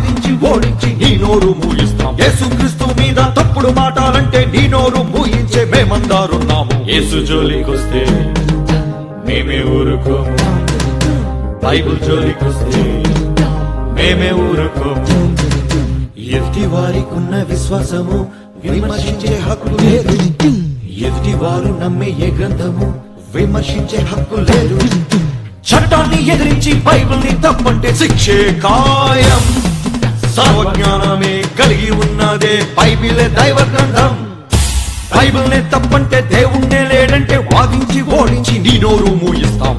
వాదించి ఓడించి నీ నోరు మూయిస్తాం యేసుక్రీస్తు మీద తప్పుడు మాటాలంటే నీ నోరు మూయించే మేమందారున్నాము యేసు జోలికొస్తే మేమే ఊరుకోము బైబుల్ జోలికొస్తే మేమే ఊరుకోము ఎదుటి వారికున్న విశ్వాసము విమర్శించే హక్కు లేదు ఎదుటి వారు నమ్మే ఏ గ్రంథము విమర్శించే హక్కు లేదు చట్టాన్ని ఎదిరించి బైబిల్ని తప్పంటే శిక్షే ఖాయం సర్వజ్ఞానమే కలిగి ఉన్నదే బైబిలే దైవ గ్రంథం బైబిల్నే తప్పంటే దేవుణ్ణే లేడంటే వాదించి ఓడించి నీ నోరు మూయిస్తాం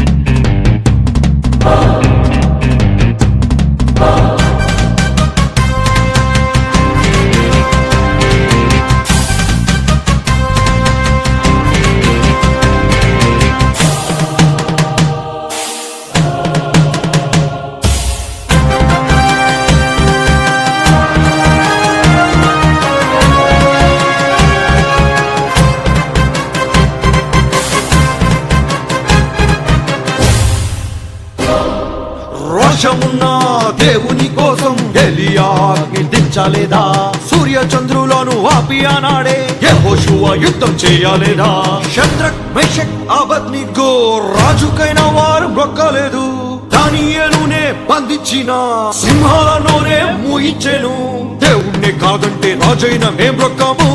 రోషమున్న దేవుని కోసం ఎలియాకి దించలేదా సూర్య చంద్రులను ఆపి ఆనాడే యెహోషువ యుద్ధం చేయలేదా శత్రక్ మేషక్ అబద్నిగో రాజుకైన వారు మొక్కలేదు దానియేలునే బంధించిన సింహాలలోనే మూయించెను దేవుణ్ణి కాదంటే రాజైన మేం రొక్కము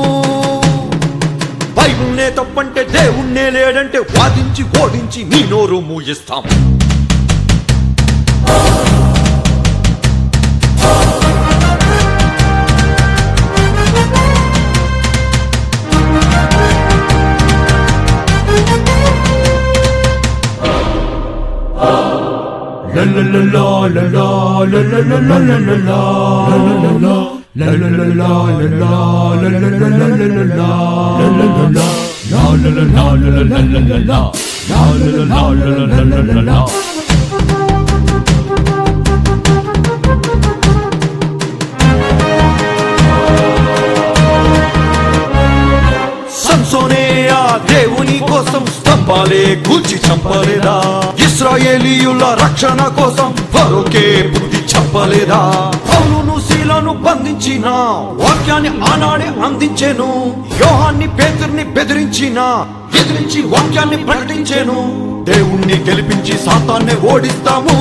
బైబుల్నే తప్పంటే దేవుణ్ణే లేడంటే వాదించి ఓడించి నీ నోరు మూయిస్తాం సంసోనే ఆ దేవుని కోసం స్తంభాలే కూల్చి చంపలేదా ఇస్రాయేలీయుల రక్షణ కోసం ఫరోకే బుద్ధి చంపలేదా పౌలును శీలను బంధించిన వాక్యాన్ని ఆనాడే అందించెను యోహాన్ని పేతుర్ని బెదిరించిన ఎదిరించి వాక్యాన్ని ప్రకటించెను దేవుణ్ణి గెలిపించి సాతాన్ని ఓడిస్తాము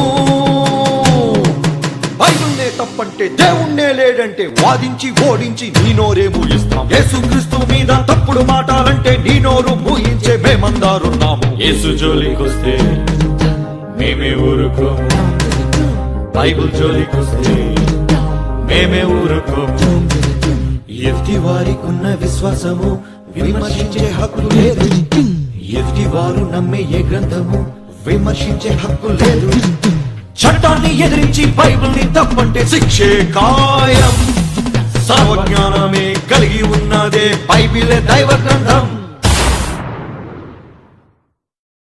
బైబిల్నే తప్పంటే దేవుణ్ణే లేడంటే వాదించి ఓడించి నీ నోరే మూయిస్తాం యేసుక్రీస్తు మీద తప్పుడు మాటాలంటే నీ నోరు మూయించే మేమందారున్నాము యేసు జోలికొస్తే మేమే ఊరుకోము బైబిల్ జోలికొస్తే మేమే ఊరుకోము ఎదుటి వారికున్న విశ్వాసము విమర్శించే హక్కు లేదు ఎదుటి వారు నమ్మే ఏ గ్రంథము విమర్శించే హక్కు లేదు చట్టాన్ని ఎదిరించి బైబిల్ని తప్పంటే శిక్షే ఖాయం సర్వజ్ఞానమే కలిగి ఉన్నదే బైబిలే దైవ గ్రంథం